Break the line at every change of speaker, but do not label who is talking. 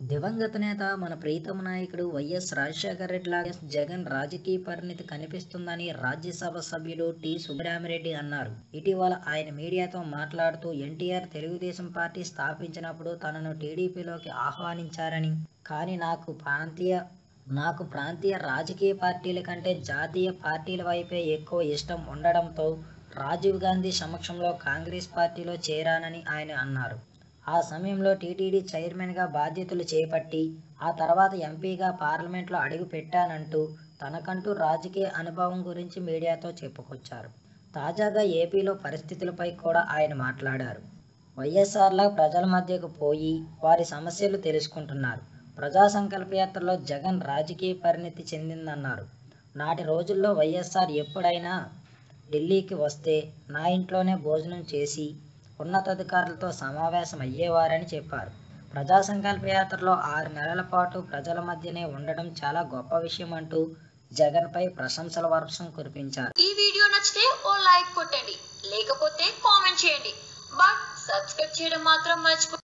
దివంగత నేత మన ప్రీతమ నాయకుడు వైఎస్ రాజశేఖర రెడ్డి లాగా జగన్ రాజకీయ పరిణితి కనిపిస్తుందని రాజ్యసభ సభ్యుడు టి సుబ్బరామిరెడ్డి అన్నారు ఇటీవల ఆయన మీడియాతో మాట్లాడుతూ ఎన్టీఆర్ తెలుగుదేశం పార్టీ స్థాపించినప్పుడు తనను టీడీపీలోకి ఆహ్వానించారని కానీ నాకు ప్రాంతీయ నాకు ప్రాంతీయ రాజకీయ పార్టీల కంటే జాతీయ పార్టీల వైపే ఎక్కువ ఇష్టం ఉండడంతో రాజీవ్ గాంధీ సమక్షంలో కాంగ్రెస్ పార్టీలో చేరానని ఆయన అన్నారు ఆ సమయంలో టీటీడీ చైర్మన్గా బాధ్యతలు చేపట్టి ఆ తర్వాత ఎంపీగా పార్లమెంట్లో అడుగు పెట్టానంటూ తనకంటూ రాజకీయ అనుభవం గురించి మీడియాతో చెప్పుకొచ్చారు తాజాగా ఏపీలో పరిస్థితులపై కూడా ఆయన మాట్లాడారు వైఎస్ఆర్లా ప్రజల మధ్యకు పోయి వారి సమస్యలు తెలుసుకుంటున్నారు ప్రజా సంకల్ప యాత్రలో జగన్ రాజకీయ పరిణితి చెందిందన్నారు నాటి రోజుల్లో వైఎస్ఆర్ ఎప్పుడైనా ఢిల్లీకి వస్తే నా ఇంట్లోనే భోజనం చేసి ఉన్నతాధికారులతో సమావేశం అయ్యేవారని చెప్పారు ప్రజా సంకల్ప యాత్రలో ఆరు నెలల పాటు ప్రజల మధ్యనే ఉండడం చాలా గొప్ప విషయం అంటూ జగన్పై ప్రశంసల వర్షం కురిపించారు
ఈ వీడియో నచ్చితే ఓ లైక్ కొట్టండి లేకపోతే కామెంట్ చేయండి బట్ సబ్స్క్రైబ్ చేయడం మాత్రం మర్చిపో